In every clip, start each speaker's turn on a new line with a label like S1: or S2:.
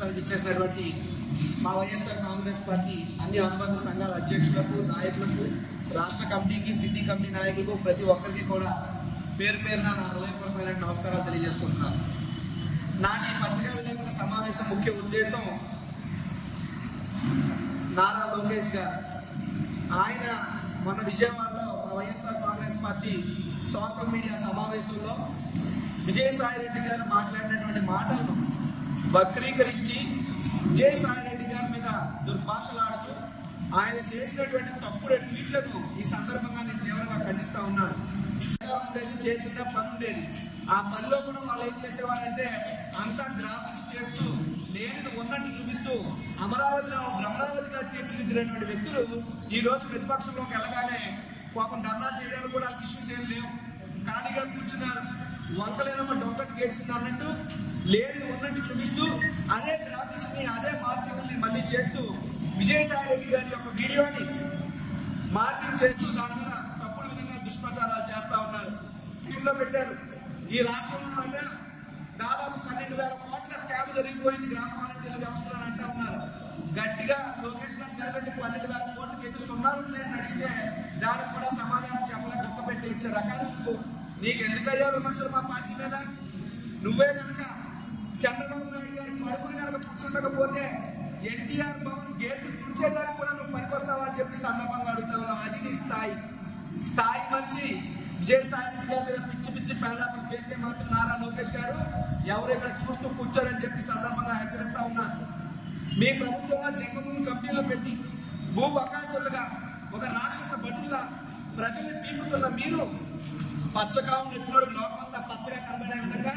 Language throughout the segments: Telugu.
S1: సమావేశానికి ఇచ్చేసినటువంటి మా వైఎస్ఆర్ కాంగ్రెస్ పార్టీ అన్ని అనుబంధ సంఘాల అధ్యక్షులకు నాయకులకు రాష్ట్ర కమిటీకి సిటీ కమిటీ నాయకులకు ప్రతి ఒక్కరికి కూడా పేరు పేరున నా హృదయపూర్వకమైన నమస్కారాలు తెలియజేసుకుంటున్నాను నాటి పత్రికా విలేకరుల సమావేశం ముఖ్య ఉద్దేశం నారా లోకేష్ గారు ఆయన మన విజయవాడలో మా వైఎస్ఆర్ కాంగ్రెస్ పార్టీ సోషల్ మీడియా సమావేశంలో విజయసాయి రెడ్డి గారు మాట్లాడినటువంటి మాటలను వక్రీకరించి విజయసాయి రెడ్డి గారి మీద దుర్భాషలాడుతూ ఆయన చేసినటువంటి తప్పుడు ట్వీట్లను ఈ సందర్భంగా నేను తీవ్రంగా ఖండిస్తా ఉన్నాను ఉండేది చేతుల్లో పని ఉండేది ఆ పనిలో కూడా వాళ్ళు ఏం చేసేవారంటే అంతా గ్రాఫిక్స్ చేస్తూ నేను ఉన్నట్టు చూపిస్తూ అమరావతిలో భ్రమరావతిగా తీర్చిదిద్దినటువంటి వ్యక్తులు ఈ రోజు ప్రతిపక్షంలోకి వెళ్ళగానే పాపం ధర్నా చేయడానికి కూడా వాళ్ళకి ఇష్యూస్ ఏం లేవు ఖాళీగా కూర్చున్నారు వంకలేనమ్మ డొక్కటి గేట్సింది అన్నట్టు లేని ఉన్నట్టు చూపిస్తూ అదే గ్రాఫిక్స్ ని అదే మార్కెట్ ని మళ్ళీ చేస్తూ విజయసాయి రెడ్డి గారి యొక్క వీడియోని మార్కింగ్ చేస్తూ దాని మీద తప్పుడు విధంగా దుష్ప్రచారాలు చేస్తా ఉన్నారు టీంలో పెట్టారు ఈ రాష్ట్రంలో అంటే దాదాపు పన్నెండు వేల కోట్ల స్కామ్ జరిగిపోయింది గ్రామ వాలంటీర్ల వ్యవస్థలో అని అంటా ఉన్నారు గట్టిగా లోకేష్ గారు నిలబెట్టి పన్నెండు వేల కోట్లకి ఎన్ని సున్నాలు ఉన్నాయని అడిగితే దానికి కూడా సమాధానం చెప్పలేక గుక్క పెట్టి ఇచ్చే రకాలు నువ్వు. నీకు ఎందుకయ్యా విమర్శలు మా పార్టీ మీద నువ్వే కనుక చంద్రబాబు నాయుడు గారి కడుపుని కనుక కూర్చుండకపోతే ఎన్టీఆర్ భవన్ గేట్లు తుడిచేదానికి కూడా నువ్వు పనికొస్తావా అని చెప్పి సందర్భంగా అడుగుతావు అది నీ స్థాయి స్థాయి మంచి విజయసాయి రెడ్డి గారి మీద పిచ్చి పిచ్చి పేదాపం చేస్తే మాత్రం నారా లోకేష్ గారు ఎవరు ఇక్కడ చూస్తూ కూర్చోరని చెప్పి సందర్భంగా హెచ్చరిస్తా ఉన్నారు మీ ప్రభుత్వంలో జంగభూమి కంపెనీలు పెట్టి భూ అవకాశాలుగా ఒక రాక్షస భటుల్లా ప్రజల్ని పీకుతున్న మీరు పచ్చగా వచ్చినోడు లోకమంతా పచ్చగా కనబడే విధంగా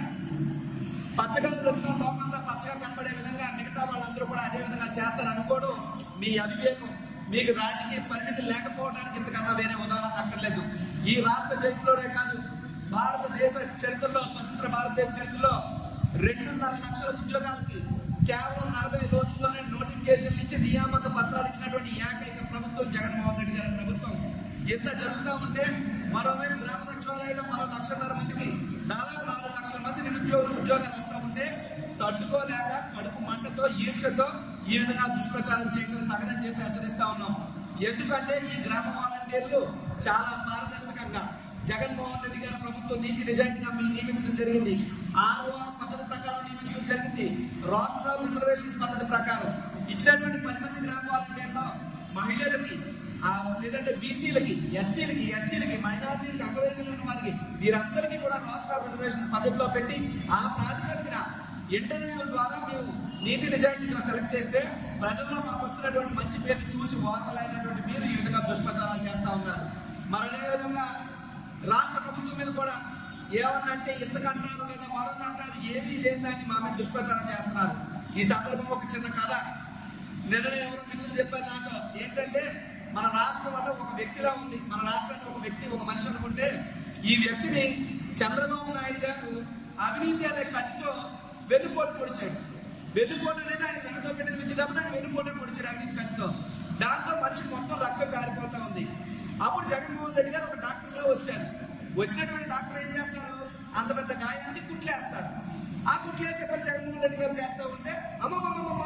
S1: పచ్చగా వచ్చిన లోకంతా పచ్చగా కనబడే విధంగా మిగతా వాళ్ళందరూ కూడా అదే విధంగా చేస్తారు అనుకోవడం మీ అవివేకం మీకు రాజకీయ పరిమితి లేకపోవడానికి ఇంతకన్నా వేరే ఉదాహరణ అక్కర్లేదు ఈ రాష్ట్ర చరిత్రలోనే కాదు భారతదేశ చరిత్రలో స్వతంత్ర భారతదేశ చరిత్రలో రెండున్నర లక్షల ఉద్యోగాలకి కేవలం నలభై రోజుల్లోనే నోటిఫికేషన్లు ఇచ్చి నియామక పత్రాలు ఇచ్చినటువంటి ఏకైక ప్రభుత్వం జగన్మోహన్ రెడ్డి గారి ప్రభుత్వం ఎంత జరుగుతా ఉంటే మరోవైపు గ్రామ సచివాలయంలో మరో లక్షన్నర మందికి దాదాపు నాలుగు లక్షల మంది నిరుద్యోగులు ఉద్యోగాలు వస్తూ ఉంటే తట్టుకోలేక కడుపు మంటతో ఈర్ష్యతో ఈ విధంగా దుష్ప్రచారం చేయడం తగదని చెప్పి హెచ్చరిస్తా ఉన్నాం ఎందుకంటే ఈ గ్రామ వాలంటీర్లు చాలా పారదర్శకంగా జగన్మోహన్ రెడ్డి గారి ప్రభుత్వం నీతి నిజాయితీగా మీరు నియమించడం జరిగింది ఆర్ఓఆర్ పద్ధతి ప్రకారం నియమించడం జరిగింది రాష్ట్ర రిజర్వేషన్స్ పద్ధతి ప్రకారం ఇచ్చినటువంటి పది మంది గ్రామ వాలంటీర్లో మహిళలకి ఆ లేదంటే బీసీలకి ఎస్సీలకి ఎస్టీలకి మైనారిటీలకి అంగవైకల్యం ఉన్న వారికి వీరందరికీ కూడా రాష్ట్ర రిజర్వేషన్స్ పద్ధతిలో పెట్టి ఆ ప్రాతిపదికన ఇంటర్వ్యూల ద్వారా మేము నీతి నిజాయితీగా సెలెక్ట్ చేస్తే ప్రజల్లో మాకు వస్తున్నటువంటి మంచి పేరు చూసి వార్తలైనటువంటి మీరు ఈ విధంగా దుష్ప్రచారాలు చేస్తా ఉన్నారు మరి అదే విధంగా రాష్ట్ర ప్రభుత్వం మీద కూడా ఏమన్నా అంటే ఇసుక అంటారు లేదా మరొక అంటారు ఏమీ లేదని మా మీద దుష్ప్రచారం చేస్తున్నారు ఈ సందర్భం ఒక చిన్న కథ నిన్ననే ఎవరో మిత్రులు చెప్పారు నాకు ఏంటంటే మన రాష్ట్రం అంటే ఒక వ్యక్తిలా ఉంది మన రాష్ట్రాన్ని ఒక వ్యక్తి ఒక మనిషి అనుకుంటే ఈ వ్యక్తిని చంద్రబాబు నాయుడు గారు అవినీతి అనే కత్తితో వెన్నుపోటు పొడిచాడు వెన్నుపోటు అనేది ఆయన వెనక పెట్టిన విద్య కాబట్టి ఆయన వెన్నుపోటు పొడిచాడు అవినీతి కత్తితో దాంతో మనిషి మొత్తం రక్తం కారిపోతా ఉంది అప్పుడు జగన్మోహన్ రెడ్డి గారు ఒక డాక్టర్ లో వచ్చారు వచ్చినటువంటి డాక్టర్ ఏం చేస్తారు అంత పెద్ద గాయాన్ని కుట్లేస్తారు ఆ కుట్లేసే పని జగన్మోహన్ రెడ్డి గారు చేస్తూ ఉంటే అమ్మమ్మమ్మమ్మ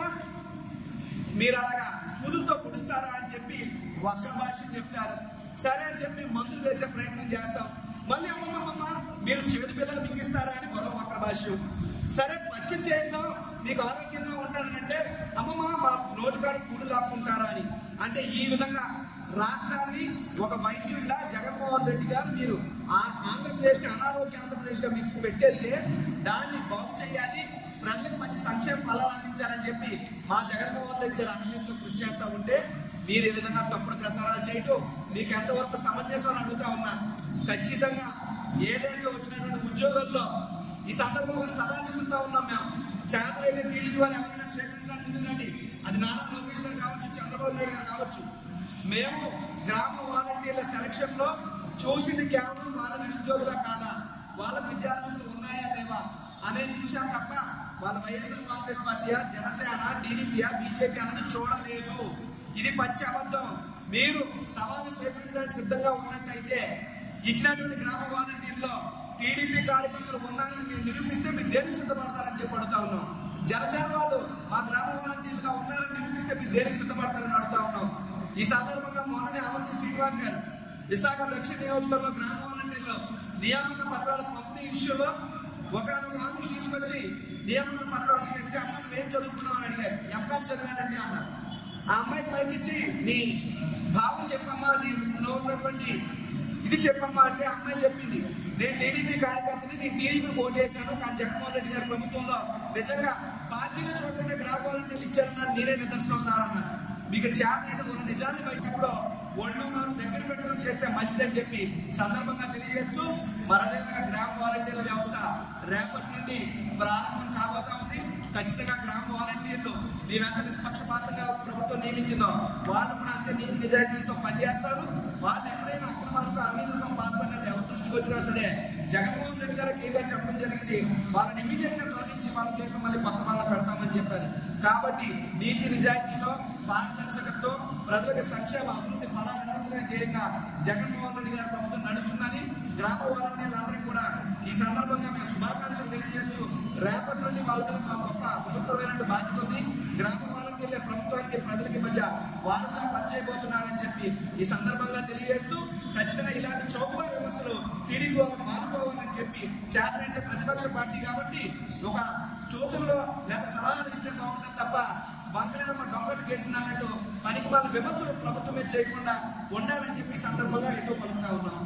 S1: మీరు అలాగా సూదులతో పుడుస్తారా అని చెప్పి వక్ర భాష చెప్తారు సరే అని చెప్పి మందులు వేసే ప్రయత్నం చేస్తాం మళ్ళీ అమ్మమ్మమ్మ మీరు చేదు పిల్లలు మింగిస్తారా అని మరో వక్ర భాష్యం సరే పచ్చిం చేద్దాం మీకు ఆరోగ్యంగా ఉంటారనంటే అమ్మమ్మ మా నోటికాడ కూడు లాక్కుంటారా అని అంటే ఈ విధంగా రాష్ట్రాన్ని ఒక వైద్యుడిలా జగన్మోహన్ రెడ్డి గారు మీరు ఆ- ఆంధ్రప్రదేశ్ ని అనారోగ్య ఆంధ్రప్రదేశ్ గా మీకు పెట్టేస్తే దాన్ని బాగు చేయాలి ప్రజలకు మంచి సంక్షేమ ఫలాలు అందించాలని చెప్పి మా జగన్మోహన్ రెడ్డి గారు అన్నిస్తూ కృషి చేస్తా ఉంటే మీరు ఈ విధంగా తప్పుడు ప్రచారాలు చేయటం మీకు ఎంతవరకు సమంజసం అని అడుగుతా ఉన్నా ఖచ్చితంగా ఏదైతే వచ్చినటువంటి ఉద్యోగాల్లో ఈ సందర్భంగా సభ విసురుతా ఉన్నాం మేము చేతలైతే టీడీపీ వారు ఎవరైనా స్వీకరించడానికి ముందుకండి అది నారా లోకేష్ గారు కావచ్చు చంద్రబాబు నాయుడు గారు కావచ్చు మేము గ్రామ వాలంటీర్ల సెలక్షన్ లో చూసింది కేవలం వాళ్ళ నిరుద్యోగులా కాదా వాళ్ళ విద్యార్థులు ఉన్నాయా లేవా అనేది చూసాం తప్ప వాళ్ళ వైఎస్ఆర్ కాంగ్రెస్ పార్టీయా జనసేన టీడీపీయా బీజేపీ అన్నది చూడలేదు ఇది పచ్చి అబద్ధం మీరు సవాలు స్వీకరించడానికి సిద్ధంగా ఉన్నట్టయితే ఇచ్చినటువంటి గ్రామ వాలంటీర్లో టీడీపీ కార్యకర్తలు ఉన్నారని మీరు నిరూపిస్తే మీరు దేనికి సిద్ధపడతారని చెప్పి అడుగుతా ఉన్నాం జనసేన వాళ్ళు మా గ్రామ వాలంటీర్లుగా ఉన్నారని నిరూపిస్తే మీరు దేనికి సిద్ధపడతారని అడుగుతా ఉన్నాం ఈ సందర్భంగా మొన్ననే అవంతి శ్రీనివాస్ గారు విశాఖ దక్షిణ నియోజకవర్గంలో గ్రామ వాలంటీర్లు నియామక పత్రాల పంపిణీ ఇష్యూలో ఒకనొక ఆమెను తీసుకొచ్చి నియామక పత్రాలు చేస్తే అమ్మాయి మేము చదువుకున్నాం అని అడిగారు ఎంకామ్ చదివానండి అన్నారు ఆ అమ్మాయి పైకిచ్చి నీ భావం చెప్పమ్మా నీలో ఉన్నటువంటి ఇది చెప్పమ్మా అంటే ఆ అమ్మాయి చెప్పింది నేను టీడీపీ కార్యకర్తని నేను టీడీపీ ఓటు వేశాను కానీ జగన్మోహన్ రెడ్డి గారి ప్రభుత్వంలో నిజంగా పార్టీలో చూడకుండా గ్రామ వాలంటీర్లు ఇచ్చారన్నారు నేనే నిదర్శనం సార్ అన్నారు మీకు చేత అయితే ఉన్న నిజాన్ని బయటప్పుడు ఒళ్ళు నోరు దగ్గర పెట్టుకొని చేస్తే మంచిదని చెప్పి సందర్భంగా తెలియజేస్తూ మరదేవిగా గ్రామ వాలంటీర్ల వ్యవస్థ రేపటి నుండి ప్రారంభం కాబోతా ఉంది ఖచ్చితంగా గ్రామ వాలంటీర్లు మీ వెంట నిష్పక్షపాతంగా ప్రభుత్వం నియమించిందో వాళ్ళు కూడా అంతే నీతి నిజాయితీలతో పనిచేస్తారు వాళ్ళు ఎక్కడైనా అక్రమాలకు అవినీతితో పాల్పడినట్టు ఎవరి దృష్టికి వచ్చినా సరే జగన్మోహన్ రెడ్డి గారు క్లియర్గా చెప్పడం జరిగింది వాళ్ళని ఇమీడియట్ గా తొలగించి వాళ్ళ కేసు మళ్ళీ పక్క వాళ్ళ పెడతామని చెప్పారు కాబట్టి నీతి నిజాయితీతో పారదర్శకతతో ప్రజలకు సంక్షేమ అభివృద్ధి ఫలాలు అందించడమే ధ్యేయంగా జగన్మోహన్ రెడ్డి గారి ప్రభుత్వం నడుస్తుందని గ్రామ వాలంటీర్లందరికీ కూడా ఈ సందర్భంగా మేము శుభాకాంక్షలు తెలియజేస్తూ రేపటి నుండి వాళ్ళ మీద మా గొప్ప ప్రభుత్వమైన బాధ్యత ఉంది గ్రామ వాలంటీర్లే ప్రభుత్వానికి ప్రజలకి మధ్య వారంగా పనిచేయబోతున్నారని చెప్పి ఈ సందర్భంగా తెలియజేస్తూ ఖచ్చితంగా ఇలాంటి చౌకబారి విమర్శలు టీడీపీ వాళ్ళు మానుకోవాలని చెప్పి చేతనైతే ప్రతిపక్ష పార్టీ కాబట్టి ఒక సూచనలు లేదా సలహాలు ఇస్తే బాగుంటుంది తప్ప వంకలేనమ్మ డొంగటి గెలిచినట్టు పనికి వాళ్ళ విమర్శలు ప్రభుత్వమే చేయకుండా ఉండాలని చెప్పి ఈ సందర్భంగా ఎక్కువ పలుకుతా ఉన్నాం